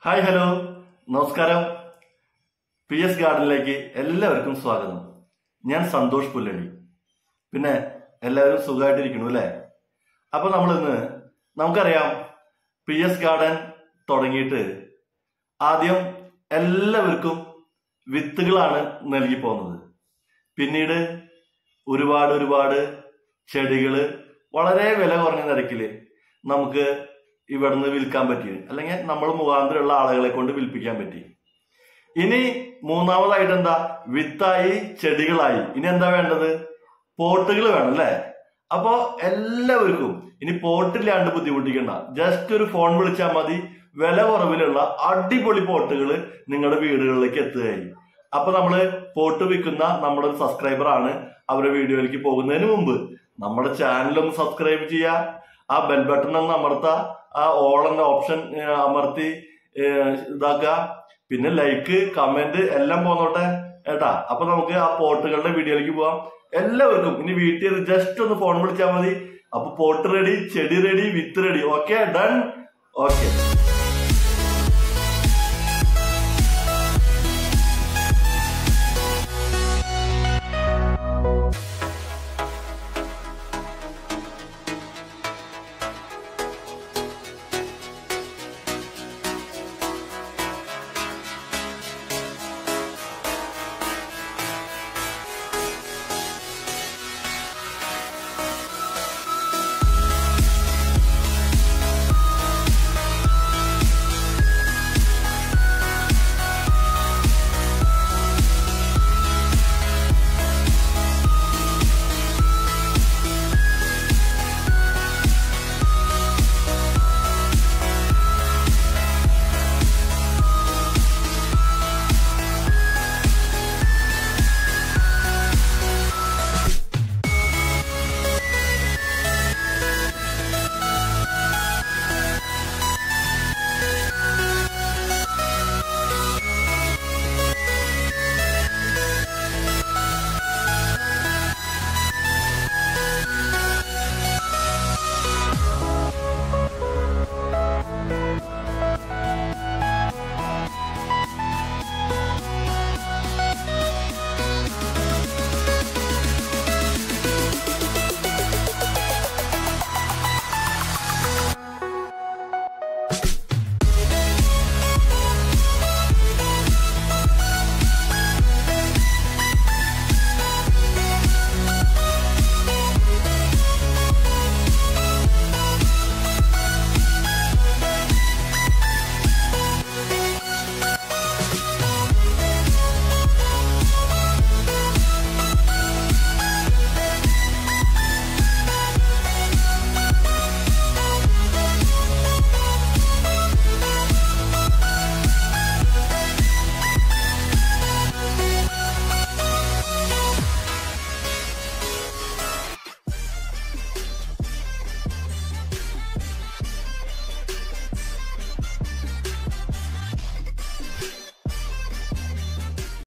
hi hello നമസ്കാരം P S ഗാർഡനിലേക്ക് എല്ലാവർക്കും സ്വാഗതം ഞാൻ സന്തോഷ് പുല്ലടി പിന്നെ എല്ലാവരും സുഖമായിട്ടിരിക്കണു അല്ലേ അപ്പൊ നമ്മൾ ഇന്ന് നമുക്കറിയാം പി എസ് ഗാർഡൻ തുടങ്ങിയിട്ട് ആദ്യം എല്ലാവർക്കും വിത്തുകളാണ് നൽകി പോകുന്നത് പിന്നീട് ഒരുപാട് ഒരുപാട് ചെടികള് വളരെ വില കുറഞ്ഞ നിരക്കില് നമുക്ക് ഇവിടുന്ന് വിൽക്കാൻ പറ്റി അല്ലെങ്കിൽ നമ്മൾ മുഖാന്തരമുള്ള ആളുകളെ കൊണ്ട് വിൽപ്പിക്കാൻ പറ്റി ഇനി മൂന്നാമതായിട്ട് എന്താ വിത്തായി ചെടികളായി ഇനി എന്താ വേണ്ടത് പോട്ടുകൾ വേണം അല്ലേ അപ്പോ എല്ലാവർക്കും ഇനി പോട്ടില്ലാണ്ട് ബുദ്ധിമുട്ടിക്കണ്ട ജസ്റ്റ് ഒരു ഫോൺ വിളിച്ചാൽ മതി വില കുറവിലുള്ള അടിപൊളി പോട്ടുകൾ നിങ്ങളുടെ വീടുകളിലേക്ക് എത്തുകയായി അപ്പൊ നമ്മള് പോട്ട് വിൽക്കുന്ന നമ്മുടെ ഒരു സബ്സ്ക്രൈബർ ആണ് അവരുടെ വീഡിയോയിലേക്ക് പോകുന്നതിന് മുമ്പ് നമ്മുടെ ചാനൽ ഒന്ന് സബ്സ്ക്രൈബ് ചെയ്യുക ആ ബെൽ ബട്ടൺ ഒന്ന് അമർത്ത ആ ഓൾ എന്ന ഓപ്ഷൻ ഏഹ്, അമർത്തി ഏഹ്, ഇതാക്കുക പിന്നെ ലൈക്ക് കമന്റ് എല്ലാം പോന്നോട്ടെ ഏട്ടാ അപ്പൊ നമുക്ക് ആ പോട്ടുകളുടെ വീഡിയോയിലേക്ക് പോവാം എല്ലാവർക്കും ഇനി വീട്ടിൽ ജസ്റ്റ് ഒന്ന് ഫോൺ വിളിച്ചാൽ മതി അപ്പൊ പോട്ട് റെഡി ചെടി റെഡി വിത്ത് റെഡി ഓക്കെ ഡൺ ഓക്കെ